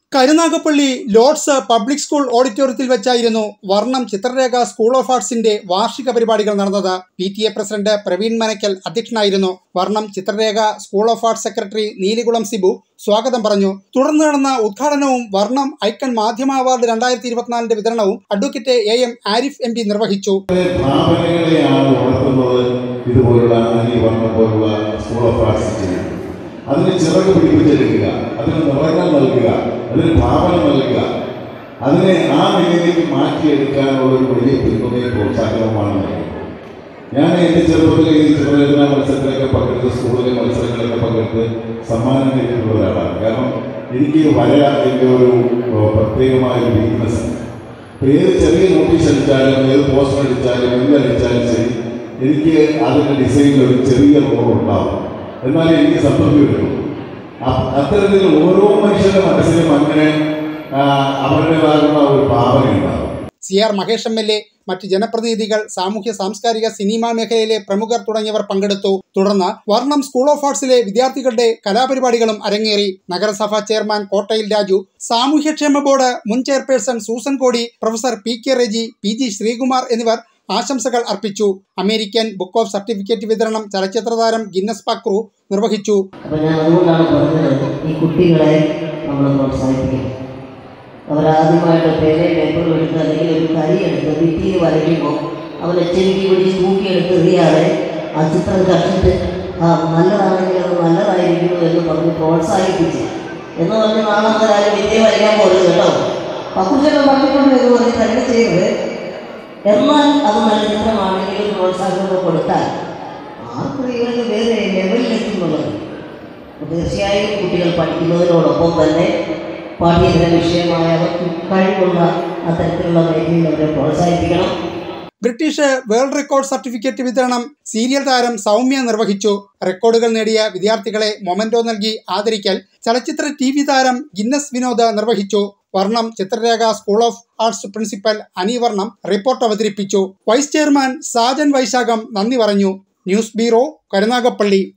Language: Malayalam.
കരുനാഗപ്പള്ളി ലോർഡ്സ് പബ്ലിക് സ്കൂൾ ഓഡിറ്റോറിയത്തിൽ വെച്ചായിരുന്നു വർണ്ണം ചിത്രരേഖ സ്കൂൾ ഓഫ് ആർട്സിന്റെ വാർഷിക പരിപാടികൾ നടന്നത് P T A president Praveen Manakkal അധ്യക്ഷനായിരുന്നു Varnam Chithrarekha school of arts secretary Neelikulam Sibu സ്വാഗതം പറഞ്ഞു തുടർന്ന് നടന്ന ഉദ്ഘാടനവും വർണ്ണം ഐക്കൺ മാധ്യമ അവാർഡ് രണ്ടായിരത്തി ഇരുപത്തിനാലിന്റെ വിതരണവും advocate A M Arif M P നിർവഹിച്ചു ഭാവനകളെയാണ് വളർത്തുന്നത് ഇതുപോലുള്ള അനി വർണ്ണ പോലുള്ള സ്കൂൾ ഓഫ് ആർട്സ് ചെയ്യുന്നത് അതിന് ചിറക് പിടിപ്പിച്ചെടുക്കുക അതിന് നിറങ്ങൾ നൽകുക അതിന് ഭാവന നൽകുക അതിനെ ആ നിലയിലേക്ക് മാറ്റിയെടുക്കാനുള്ള ഒരു വലിയ പിന്തുണയും പ്രോത്സാഹനവുമാണ് നൽകുന്നത് ഞാൻ എൻ്റെ ചെറുപ്പത്തിൽ ഈ ചിത്രരചന മത്സരത്തിലൊക്കെ പങ്കെടുത്ത് സ്കൂളിലെ മത്സരങ്ങളിലൊക്കെ പങ്കെടുത്ത് സമ്മാനം നേടിയിട്ടുള്ള ഒരാളാണ് കാരണം എനിക്ക് വര എൻ്റെ ഒരു ഏഹ്, പ്രത്യേകമായ ഒരു വീക്ക്നെസ് ആണ് അപ്പോൾ ഏത് ചെറിയ നോട്ടീസ് അടിച്ചാലും ഏത് പോസ്റ്റർ അടിച്ചാലും എന്ത് അടിച്ചാലും ശരി എനിക്ക് അതിൻ്റെ ഡിസൈനിൽ ഒരു ചെറിയ റോൾ ഉണ്ടാവും എന്നാലേ എനിക്ക് സംതൃപ്തി വരുള്ളൂ അ- അത്തരത്തിൽ ഓരോ മനുഷ്യരുടെ മനസ്സിലും അങ്ങനെ ആ, അവരുടേതാകുന്ന ഒരു ഭാവനയുണ്ടാവും C R Mahesh M L A മറ്റ് ജനപ്രതിനിധികൾ സാമൂഹ്യ സാംസ്കാരിക സിനിമാ മേഖലയിലെ പ്രമുഖർ തുടങ്ങിയവർ പങ്കെടുത്തു തുടർന്ന് വർണ്ണം സ്കൂൾ ഓഫ് ആർട്സിലെ വിദ്യാർത്ഥികളുടെ കലാപരിപാടികളും അരങ്ങേറി നഗരസഭാ ചെയർമാൻ കോട്ടയിൽ രാജു സാമൂഹ്യക്ഷേമ ബോർഡ് മുൻ chairperson Susan Kodi professor P K Reji P G Sreekumar എന്നിവർ ആശംസകൾ അർപ്പിച്ചു അമേരിക്കൻ ബുക്ക് ഓഫ് സർട്ടിഫിക്കറ്റ് വിതരണം ചലച്ചിത്ര താരം ഗിന്നസ് പക്രു നിർവഹിച്ചു അപ്പോൾ ഞാൻ അതുകൊണ്ടാണ് പറഞ്ഞത് ഈ കുട്ടികളെ നമ്മൾ പ്രോത്സാഹിപ്പിക്കണം അവരാദ്യമായിട്ട് പേരെ പേപ്പറും എടുത്ത് അല്ലെങ്കിൽ ഒരു കരി എടുത്ത് ഭിത്തിയിൽ വരയ്ക്കുമ്പോൾ അവനെ ചെരുക്കി പിടിച്ച് തൂക്കിയെടുത്ത് എറിയാതെ ആ ചിത്രം കണ്ടിട്ട് ആ നല്ലതാണെങ്കിൽ അത് നല്ലതായിരിക്കുന്നു എന്ന് പറഞ്ഞ് പ്രോത്സാഹിപ്പിച്ച് എന്ന് പറഞ്ഞ് നാളെ മുതൽ ആരും വിദ്യ വരയ്ക്കാൻ പോകരുത് കേട്ടോ പക്കുചൊക്കെ പറഞ്ഞിട്ടുണ്ട് എന്ന് പറഞ്ഞ് തന്നെ ചെയ്തത് എന്നാൽ അത് നല്ല ചിത്രമാണെങ്കിലും പ്രോത്സാഹനം കൊടുത്താൽ ആർക്കും ഇവർക്ക് വേറെ ലെവലിലെത്തുന്നുള്ളത് അപ്പോൾ തീർച്ചയായും കുട്ടികൾ പഠിക്കുന്നതിനോടൊപ്പം തന്നെ പാഠ്യേതര വിഷയമായ അവർക്ക് കഴിവുള്ള അത്തരത്തിലുള്ള മേഖലയിൽ അവരെ പ്രോത്സാഹിപ്പിക്കണം ബ്രിട്ടീഷ് വേൾഡ് റെക്കോർഡ് സർട്ടിഫിക്കറ്റ് വിതരണം സീരിയൽ താരം സൗമ്യ നിർവഹിച്ചു റെക്കോർഡുകൾ നേടിയ വിദ്യാർത്ഥികളെ മൊമെന്റോ നൽകി ആദരിക്കൽ ചലച്ചിത്ര ടി വി താരം ഗിന്നസ് വിനോദ് നിർവഹിച്ചു Varnam Chithrarekha school of arts principal Ani Varnam report അവതരിപ്പിച്ചു വൈസ് ചെയർമാൻ സാജൻ വൈശാഖം നന്ദി പറഞ്ഞു ന്യൂസ് ബ്യൂറോ കരുനാഗപ്പള്ളി